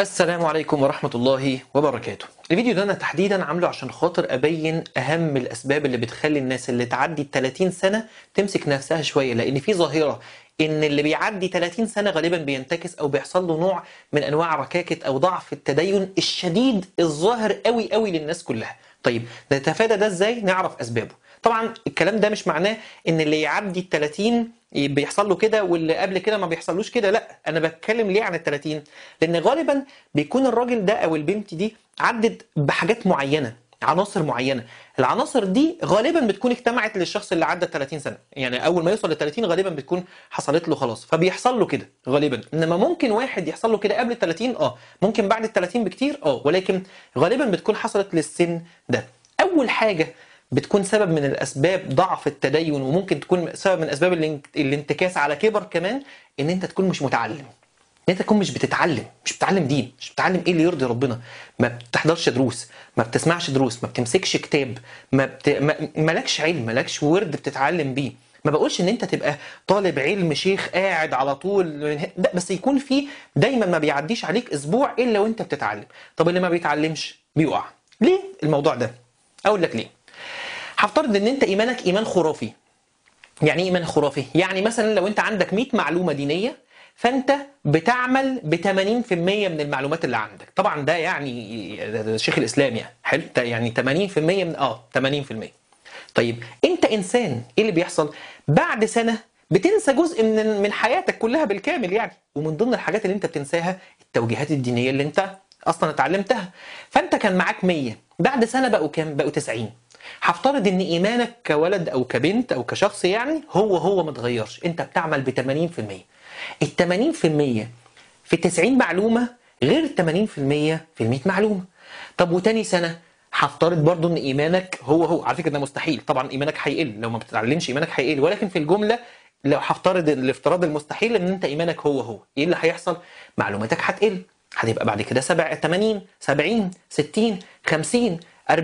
السلام عليكم ورحمة الله وبركاته الفيديو ده أنا تحديدا عامله عشان خاطر أبين أهم الأسباب اللي بتخلي الناس اللي تعدي ال 30 سنة تمسك نفسها شوية لأن في ظاهرة إن اللي بيعدي 30 سنة غالبا بينتكس أو بيحصل له نوع من أنواع ركاكة أو ضعف التدين الشديد الظاهر قوي قوي للناس كلها طيب نتفادى ده إزاي نعرف أسبابه طبعا الكلام ده مش معناه ان اللي يعدي ال 30 بيحصل له كده واللي قبل كده ما بيحصلوش كده لا انا بتكلم ليه عن ال 30 لان غالبا بيكون الراجل ده او البنت دي عدت بحاجات معينه عناصر معينه العناصر دي غالبا بتكون اجتمعت للشخص اللي عدى 30 سنه يعني اول ما يوصل ل 30 غالبا بتكون حصلت له خلاص فبيحصل له كده غالبا انما ممكن واحد يحصل له كده قبل ال 30 اه ممكن بعد ال 30 بكتير اه ولكن غالبا بتكون حصلت للسن ده اول حاجه بتكون سبب من الاسباب ضعف التدين وممكن تكون سبب من اسباب الانك- الانتكاس على كبر كمان ان انت تكون مش متعلم ان انت تكون مش بتتعلم مش بتتعلم دين مش بتتعلم ايه اللي يرضي ربنا ما بتحضرش دروس ما بتسمعش دروس ما بتمسكش كتاب ما بت... ما... مالكش علم مالكش ورد بتتعلم بيه ما بقولش ان انت تبقى طالب علم شيخ قاعد على طول لا بس يكون في دايما ما بيعديش عليك اسبوع الا وانت بتتعلم طب اللي ما بيتعلمش بيقع ليه الموضوع ده اقول لك ليه هفترض ان انت ايمانك ايمان خرافي يعني ايه ايمان خرافي يعني مثلا لو انت عندك 100 معلومه دينيه فانت بتعمل ب 80% من المعلومات اللي عندك طبعا ده يعني ده- ده شيخ الاسلام يعني حلو ده يعني 80% من اه 80% طيب انت انسان ايه اللي بيحصل بعد سنه بتنسى جزء من من حياتك كلها بالكامل يعني ومن ضمن الحاجات اللي انت بتنساها التوجيهات الدينيه اللي انت اصلا اتعلمتها فانت كان معاك 100 بعد سنه بقوا كام بقوا 90 هفترض ان ايمانك كولد او كبنت او كشخص يعني هو هو ما اتغيرش انت بتعمل ب 80% ال 80% في 90 معلومه غير 80% في ال 100 معلومه طب وتاني سنه هفترض برضو ان ايمانك هو هو على فكره ده مستحيل طبعا ايمانك هيقل لو ما بتتعلمش ايمانك هيقل ولكن في الجمله لو هفترض الافتراض المستحيل ان انت ايمانك هو هو ايه اللي هيحصل معلوماتك هتقل هتبقى بعد كده 7 80 70 60 50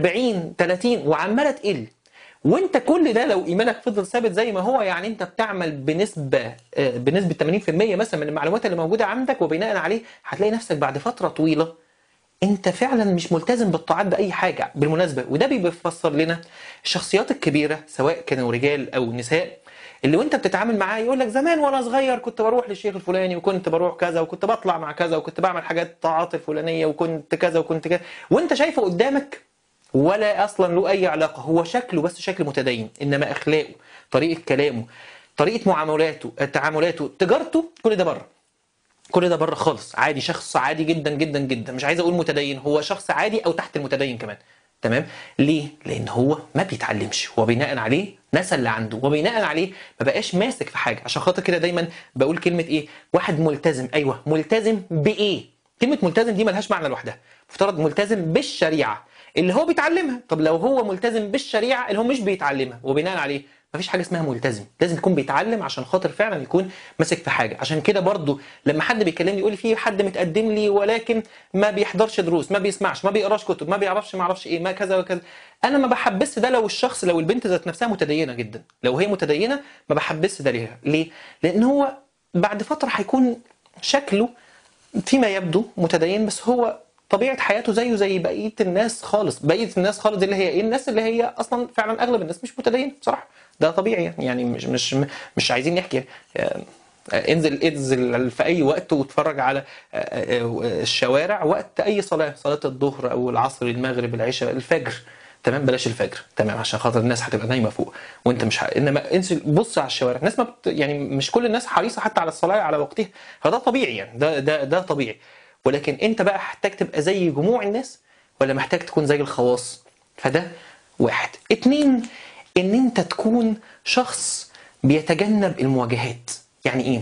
40 30 وعماله تقل وانت كل ده لو ايمانك فضل ثابت زي ما هو يعني انت بتعمل بنسبه آه، بنسبه 80% مثلا من المعلومات اللي موجوده عندك وبناء عليه هتلاقي نفسك بعد فتره طويله انت فعلا مش ملتزم بالطاعات باي حاجه بالمناسبه وده بيفسر لنا الشخصيات الكبيره سواء كانوا رجال او نساء اللي وانت بتتعامل معاه يقول لك زمان وانا صغير كنت بروح للشيخ الفلاني وكنت بروح كذا وكنت بطلع مع كذا وكنت بعمل حاجات الطاعات الفلانيه وكنت كذا وكنت كذا وانت شايفه قدامك ولا اصلا له اي علاقه هو شكله بس شكل متدين انما اخلاقه طريقه كلامه طريقه معاملاته تعاملاته تجارته كل ده بره كل ده بره خالص عادي شخص عادي جدا جدا جدا مش عايز اقول متدين هو شخص عادي او تحت المتدين كمان تمام ليه لان هو ما بيتعلمش وبناء عليه نسى اللي عنده وبناء عليه ما بقاش ماسك في حاجه عشان خاطر كده دايما بقول كلمه ايه واحد ملتزم ايوه ملتزم بايه كلمه ملتزم دي ملهاش معنى لوحدها مفترض ملتزم بالشريعه اللي هو بيتعلمها طب لو هو ملتزم بالشريعه اللي هو مش بيتعلمها وبناء عليه مفيش حاجه اسمها ملتزم لازم يكون بيتعلم عشان خاطر فعلا يكون ماسك في حاجه عشان كده برضو لما حد بيكلمني يقول لي في حد متقدم لي ولكن ما بيحضرش دروس ما بيسمعش ما بيقراش كتب ما بيعرفش ما اعرفش ايه ما كذا وكذا انا ما بحبس ده لو الشخص لو البنت ذات نفسها متدينه جدا لو هي متدينه ما بحبس ده ليها ليه لان هو بعد فتره هيكون شكله فيما يبدو متدين بس هو طبيعه حياته زيه زي بقيه الناس خالص بقيه الناس خالص دي اللي هي ايه الناس اللي هي اصلا فعلا اغلب الناس مش متدينه بصراحه ده طبيعي يعني يعني مش مش مش عايزين نحكي آه، آه، انزل انزل في اي وقت واتفرج على آه، آه، الشوارع وقت اي صلاه صلاه الظهر او العصر المغرب العشاء الفجر تمام بلاش الفجر تمام عشان خاطر الناس هتبقى نايمه فوق وانت مش ح... انما انزل بص على الشوارع الناس ما بت... يعني مش كل الناس حريصه حتى على الصلاه على وقتها فده طبيعي يعني ده ده ده طبيعي ولكن انت بقى محتاج تبقى زي جموع الناس ولا محتاج تكون زي الخواص فده واحد اتنين ان انت تكون شخص بيتجنب المواجهات يعني ايه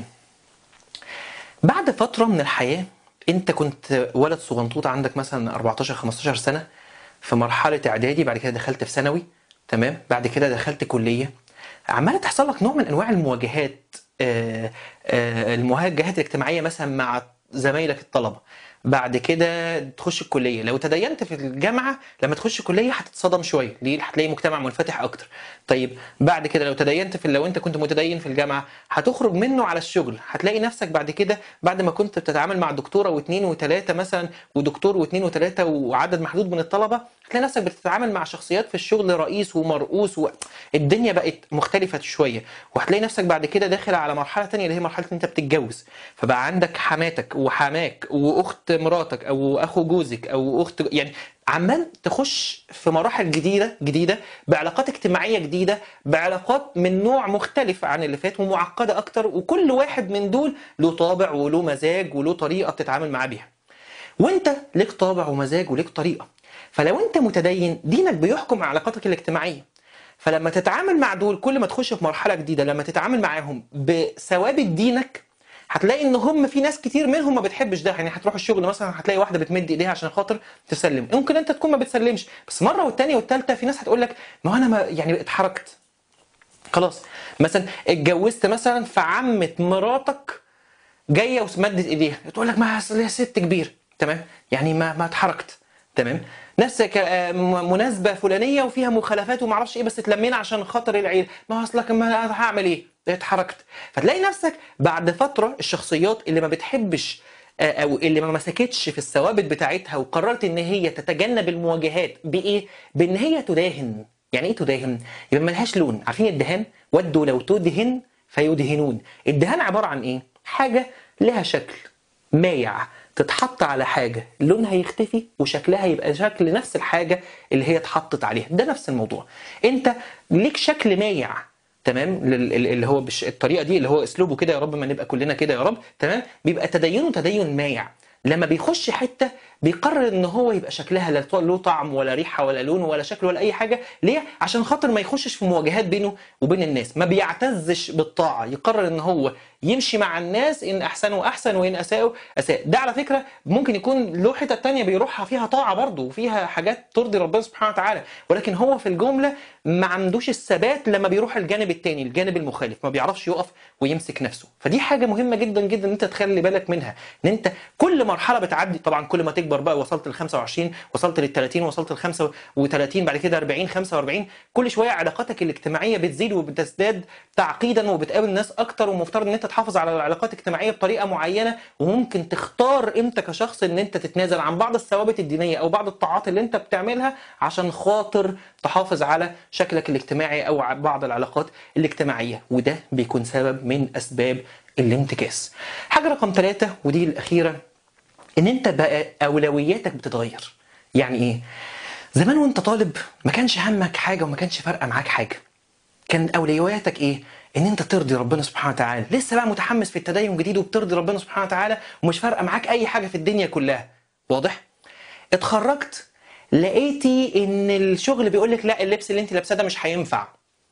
بعد فترة من الحياة انت كنت ولد صغنطوط عندك مثلا 14 15 سنة في مرحلة اعدادي بعد كده دخلت في ثانوي تمام بعد كده دخلت كلية عمالة تحصل لك نوع من انواع المواجهات آه، آه، المواجهات الاجتماعية مثلا مع زمايلك الطلبة بعد كده تخش الكليه لو تدينت في الجامعه لما تخش الكليه هتتصدم شويه ليه هتلاقي مجتمع منفتح اكتر طيب بعد كده لو تدينت في لو انت كنت متدين في الجامعه هتخرج منه على الشغل هتلاقي نفسك بعد كده بعد ما كنت بتتعامل مع دكتوره واثنين وثلاثه مثلا ودكتور واثنين وثلاثه وعدد محدود من الطلبه هتلاقي نفسك بتتعامل مع شخصيات في الشغل رئيس ومرؤوس و... الدنيا بقت مختلفه شويه وهتلاقي نفسك بعد كده داخل على مرحله تانية اللي هي مرحله انت بتتجوز فبقى عندك حماتك وحماك واخت مراتك او اخو جوزك او اخت يعني عمال تخش في مراحل جديده جديده بعلاقات اجتماعيه جديده بعلاقات من نوع مختلف عن اللي فات ومعقده اكتر وكل واحد من دول له طابع وله مزاج وله طريقه بتتعامل معاه بيها وانت ليك طابع ومزاج وليك طريقه فلو انت متدين دينك بيحكم على علاقاتك الاجتماعيه فلما تتعامل مع دول كل ما تخش في مرحله جديده لما تتعامل معاهم بثوابت دينك هتلاقي ان هم في ناس كتير منهم ما بتحبش ده يعني هتروح الشغل مثلا هتلاقي واحده بتمد ايديها عشان خاطر تسلم ممكن انت تكون ما بتسلمش بس مره والتانيه والتالته في ناس هتقول لك ما انا ما يعني اتحركت خلاص مثلا اتجوزت مثلا فعمه مراتك جايه ومدت ايديها تقول لك ما اصل هي ست كبيره تمام يعني ما ما اتحركت تمام نفس مناسبه فلانيه وفيها مخالفات وما اعرفش ايه بس اتلمينا عشان خاطر العيله ما اصلك ما هعمل ايه اتحركت فتلاقي نفسك بعد فتره الشخصيات اللي ما بتحبش او اللي ما مسكتش في الثوابت بتاعتها وقررت ان هي تتجنب المواجهات بايه بان هي تداهن يعني ايه تداهن يبقى ملهاش لون عارفين الدهان ودوا لو تدهن فيدهنون الدهان عباره عن ايه حاجه لها شكل مايع تتحط على حاجه لونها يختفي وشكلها يبقى شكل نفس الحاجه اللي هي اتحطت عليها ده نفس الموضوع انت ليك شكل مايع تمام اللي هو بش الطريقه دي اللي هو اسلوبه كده يا رب ما نبقى كلنا كده يا رب تمام بيبقى تدينه تدين مايع لما بيخش حته بيقرر ان هو يبقى شكلها لا له طعم ولا ريحه ولا لون ولا شكل ولا اي حاجه ليه عشان خاطر ما يخشش في مواجهات بينه وبين الناس ما بيعتزش بالطاعه يقرر ان هو يمشي مع الناس ان احسنوا احسن وان اساءوا اساء ده على فكره ممكن يكون له حته تانية بيروحها فيها طاعه برضه وفيها حاجات ترضي ربنا سبحانه وتعالى ولكن هو في الجمله ما عندوش الثبات لما بيروح الجانب التاني الجانب المخالف ما بيعرفش يقف ويمسك نفسه فدي حاجه مهمه جدا جدا ان انت تخلي بالك منها ان انت كل مرحله بتعدي طبعا كل ما تكبر بقى وصلت ل 25 وصلت لل 30 وصلت ل 35 بعد كده 40 45 كل شويه علاقاتك الاجتماعيه بتزيد وبتزداد تعقيدا وبتقابل ناس اكتر ومفترض ان انت تحافظ على العلاقات الاجتماعيه بطريقه معينه وممكن تختار انت كشخص ان انت تتنازل عن بعض الثوابت الدينيه او بعض الطاعات اللي انت بتعملها عشان خاطر تحافظ على شكلك الاجتماعي او بعض العلاقات الاجتماعيه وده بيكون سبب من اسباب الانتكاس. حاجه رقم ثلاثة ودي الاخيره ان انت بقى اولوياتك بتتغير. يعني ايه؟ زمان وانت طالب ما كانش همك حاجه وما كانش فارقه معاك حاجه. كان اولوياتك ايه؟ ان انت ترضي ربنا سبحانه وتعالى، لسه بقى متحمس في التدين جديد وبترضي ربنا سبحانه وتعالى ومش فارقه معاك اي حاجه في الدنيا كلها. واضح؟ اتخرجت لقيتي ان الشغل بيقول لك لا اللبس اللي انت لابساه ده مش هينفع.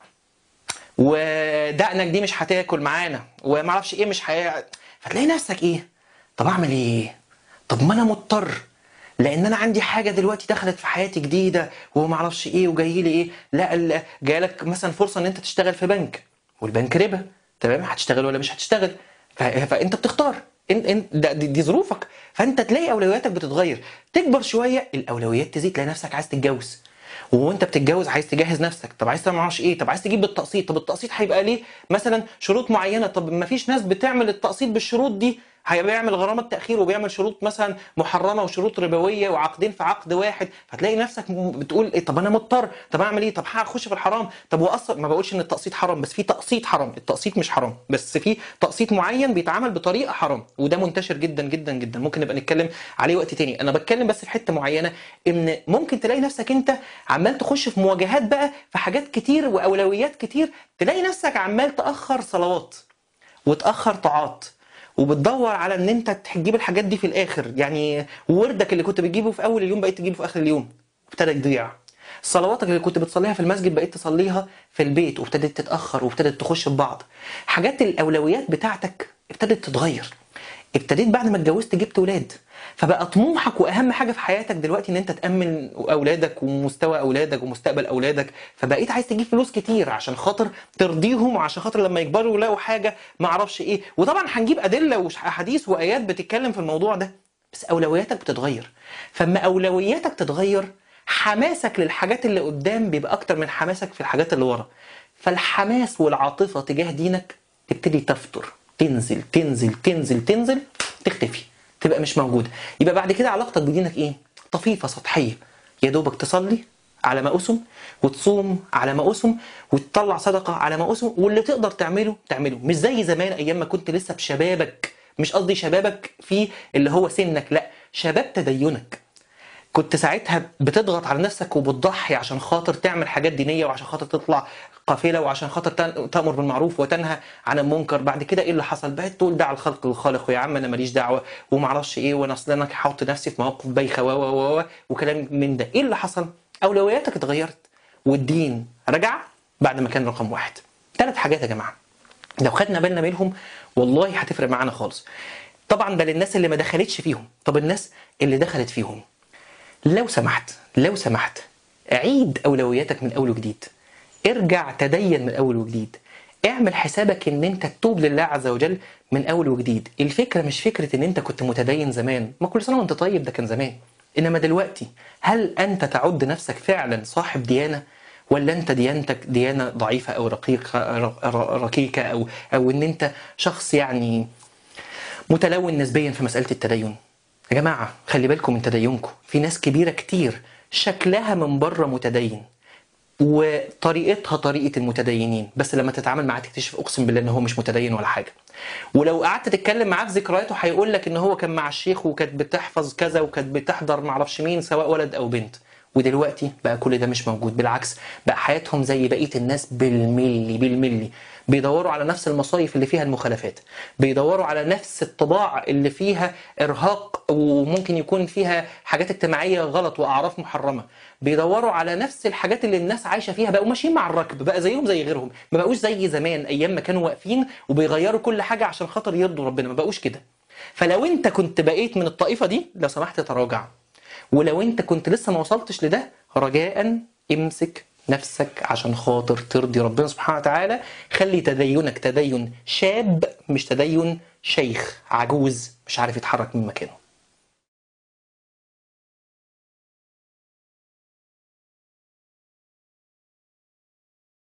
ودقنك دي مش هتاكل معانا وما اعرفش ايه مش هي... فتلاقي نفسك ايه؟ طب اعمل ايه؟ طب ما انا مضطر لان انا عندي حاجه دلوقتي دخلت في حياتي جديده وما اعرفش ايه وجاي لي ايه لا جالك مثلا فرصه ان انت تشتغل في بنك والبنك ربا تمام هتشتغل ولا مش هتشتغل فانت بتختار انت انت دي, دي ظروفك فانت تلاقي اولوياتك بتتغير تكبر شويه الاولويات تزيد تلاقي نفسك عايز تتجوز وانت بتتجوز عايز تجهز نفسك طب عايز تعمل معرفش ايه طب عايز تجيب بالتقسيط طب التقسيط هيبقى ليه مثلا شروط معينه طب ما فيش ناس بتعمل التقسيط بالشروط دي هيعمل غرامات تاخير وبيعمل شروط مثلا محرمه وشروط ربويه وعقدين في عقد واحد فتلاقي نفسك بتقول إيه طب انا مضطر طب اعمل ايه طب هخش في الحرام طب واصلا ما بقولش ان التقسيط حرام بس في تقسيط حرام التقسيط مش حرام بس في تقسيط معين بيتعمل بطريقه حرام وده منتشر جدا جدا جدا ممكن نبقى نتكلم عليه وقت تاني انا بتكلم بس في حته معينه ان ممكن تلاقي نفسك انت عمال تخش في مواجهات بقى في حاجات كتير واولويات كتير تلاقي نفسك عمال تاخر صلوات وتاخر طاعات وبتدور على ان انت تجيب الحاجات دي في الاخر يعني وردك اللي كنت بتجيبه في اول اليوم بقيت تجيبه في اخر اليوم ابتدى يضيع صلواتك اللي كنت بتصليها في المسجد بقيت تصليها في البيت وابتدت تتاخر وابتدت تخش في بعض حاجات الاولويات بتاعتك ابتدت تتغير ابتديت بعد ما اتجوزت جبت ولاد فبقى طموحك واهم حاجه في حياتك دلوقتي ان انت تامن اولادك ومستوى اولادك ومستقبل اولادك فبقيت عايز تجيب فلوس كتير عشان خاطر ترضيهم وعشان خاطر لما يكبروا يلاقوا حاجه ما اعرفش ايه وطبعا هنجيب ادله واحاديث وايات بتتكلم في الموضوع ده بس اولوياتك بتتغير فاما اولوياتك تتغير حماسك للحاجات اللي قدام بيبقى اكتر من حماسك في الحاجات اللي ورا فالحماس والعاطفه تجاه دينك تبتدي تفتر تنزل تنزل تنزل تنزل تختفي تبقى مش موجوده يبقى بعد كده علاقتك بدينك ايه طفيفه سطحيه يا دوبك تصلي على ما أسم وتصوم على ما أسم وتطلع صدقة على ما أسم واللي تقدر تعمله تعمله مش زي زمان أيام ما كنت لسه بشبابك مش قصدي شبابك في اللي هو سنك لا شباب تدينك كنت ساعتها بتضغط على نفسك وبتضحي عشان خاطر تعمل حاجات دينيه وعشان خاطر تطلع قافله وعشان خاطر تن- تامر بالمعروف وتنهى عن المنكر بعد كده ايه اللي حصل بقيت تقول دع الخلق للخالق ويا عم انا ماليش دعوه ومعرفش ايه وانا اصل انا هحط نفسي في مواقف بايخه و و و و وكلام من ده ايه اللي حصل اولوياتك اتغيرت والدين رجع بعد ما كان رقم واحد ثلاث حاجات يا جماعه لو خدنا بالنا منهم والله هتفرق معانا خالص طبعا ده للناس اللي ما دخلتش فيهم طب الناس اللي دخلت فيهم لو سمحت لو سمحت عيد اولوياتك من اول وجديد ارجع تدين من اول وجديد اعمل حسابك ان انت تتوب لله عز وجل من اول وجديد الفكره مش فكره ان انت كنت متدين زمان ما كل سنه وانت طيب ده كان زمان انما دلوقتي هل انت تعد نفسك فعلا صاحب ديانه ولا انت ديانتك ديانه ضعيفه او رقيقه رقيقه او او ان انت شخص يعني متلون نسبيا في مسألة التدين يا جماعة خلي بالكم من تدينكم في ناس كبيرة كتير شكلها من بره متدين وطريقتها طريقة المتدينين بس لما تتعامل معاه تكتشف اقسم بالله ان هو مش متدين ولا حاجة ولو قعدت تتكلم معاه في ذكرياته هيقول لك ان هو كان مع الشيخ وكانت بتحفظ كذا وكانت بتحضر معرفش مين سواء ولد او بنت ودلوقتي بقى كل ده مش موجود بالعكس بقى حياتهم زي بقية الناس بالملي بالملي بيدوروا على نفس المصايف اللي فيها المخالفات بيدوروا على نفس الطباع اللي فيها إرهاق وممكن يكون فيها حاجات اجتماعية غلط وأعراف محرمة بيدوروا على نفس الحاجات اللي الناس عايشة فيها بقوا ماشيين مع الركب بقى زيهم زي غيرهم ما بقوش زي زمان أيام ما كانوا واقفين وبيغيروا كل حاجة عشان خاطر يرضوا ربنا ما بقوش كده فلو انت كنت بقيت من الطائفة دي لو سمحت تراجع ولو انت كنت لسه ما وصلتش لده رجاء امسك نفسك عشان خاطر ترضي ربنا سبحانه وتعالى خلي تدينك تدين شاب مش تدين شيخ عجوز مش عارف يتحرك من مكانه